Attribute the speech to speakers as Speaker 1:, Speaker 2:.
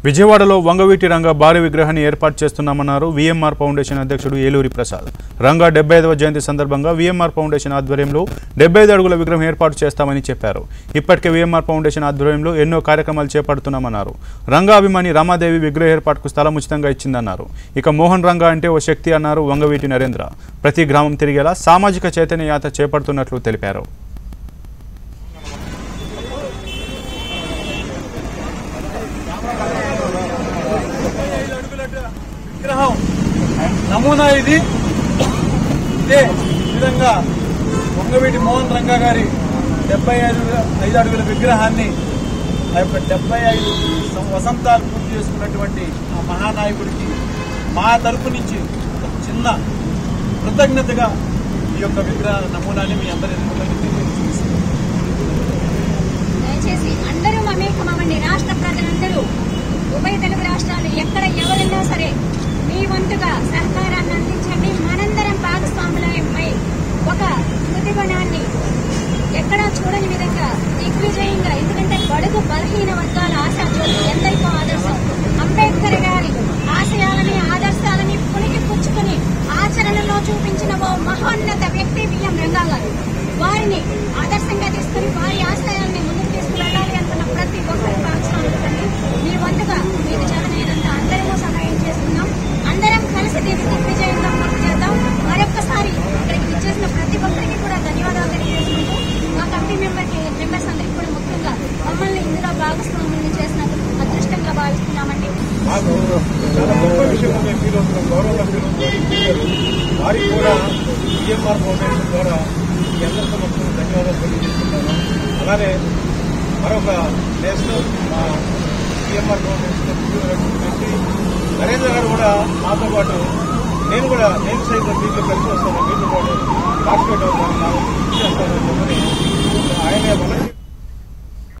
Speaker 1: విజయవాడలో వంగవీటి రంగ భారీ విగ్రహాన్ని ఏర్పాటు చేస్తున్నామన్నారు వీఎంఆర్ ఫౌండేషన్ అధ్యక్షుడు ఏలూరి ప్రసాద్ రంగా డెబ్బై ఐదవ జయంతి సందర్భంగా వీఎంఆర్ ఫౌండేషన్ ఆధ్వర్యంలో డెబ్బై ఐదు అడుగుల విగ్రహం ఏర్పాటు చేస్తామని చెప్పారు ఇప్పటికే వీఎంఆర్ ఫౌండేషన్ ఆధ్వర్యంలో ఎన్నో కార్యక్రమాలు చేపడుతున్నామన్నారు రంగా అభిమాని రమాదేవి విగ్రహ ఏర్పాటుకు స్థలం ఉచితంగా ఇచ్చిందన్నారు ఇక మోహన్ రంగా అంటే ఓ శక్తి అన్నారు వంగవీటి నరేంద్ర ప్రతి గ్రామం తిరిగేలా సామాజిక చైతన్య యాత్ర చేపడుతున్నట్లు తెలిపారు
Speaker 2: విగ్రహం నమూనా ఇది ఇదే విధంగా వంగవీటి మోహన్ రంగా గారి డెబ్బై ఐదు ఐదు అడుగుల విగ్రహాన్ని ఆ యొక్క డెబ్బై ఐదు సం- వసంతాలు పూర్తి చేసుకున్నటువంటి ఆ మహానాయకుడికి మా తరపు నుంచి ఒక చిన్న కృతజ్ఞతగా ఈ యొక్క విగ్రహ నమూనాని మీ అందరి ఎదుగుదల తెలియజేస్తున్నాను
Speaker 3: దయచేసి అందరూ మమేకమవ్వండి రాష్ట్ర ప్రజలందరూ ఉభయ తెలుగు రాష్ట్రాలు ఎక్కడ ఎవరున్నా సరే మీ వంతుగా సహకారాన్ని అందించండి మనందరం భాగస్వాములమై ఒక స్మృతి గుణాన్ని ఎక్కడా చూడని విధంగా దిగ్విజయంగా ఎందుకంటే బడుగు బలహీన వర్గాల ఆశాజ్యోతి ఎందరికో ఆదర్శం అంబేద్కర్ గారి ఆశయాలని ఆదర్శాలని పుణికి పుచ్చుకుని ఆచరణలో చూపించిన ఓ మహోన్నత వ్యక్తి బియ్యం రంగా గారు వారిని ఆదర్శంగా తీసుకుని వారి ఆశయాల్ని ముందుకు తీసుకువెళ్ళాలి అనుకున్న ప్రతి ఒక్కరి భాగస్వాములు మీ వంతుగా మీకు చేతనైనంత అందరము సహాయం చేస్తున్నాం అందరం కలిసి దీన్ని దిగ్విజయంగా పూర్తి చేద్దాం మరొక్కసారి ఇక్కడికి విచ్చేసిన ప్రతి ఒక్కరికి కూడా ధన్యవాదాలు తెలియజేసుకుంటూ మా కమిటీ మెంబర్కి మెంబర్స్ అందరికీ కూడా ముఖ్యంగా మమ్మల్ని ఇందులో భాగస్వాములను చేసినందుకు అదృష్టంగా భావిస్తున్నామండి
Speaker 2: మాకు చాలా గొప్ప విషయం మేము ఫీల్ అవుతున్నాం గౌరవంగా ఫీల్ అవుతున్నాం వారికి కూడా ఈఎంఆర్ ఫౌండేషన్ ద్వారా మీ అందరి సమక్షంలో ధన్యవాదాలు తెలియజేస్తున్నాను అలానే మరొక నేషనల్ మా ఈఎంఆర్ ఫౌండేషన్ వ్యక్తి నరేంద్ర గారు కూడా మాతో పాటు నేను కూడా నేను సైతం దీంట్లో కలిసి వస్తాను మీతో పాటు పార్టిసిపేట్ అవుతాను నా విషయం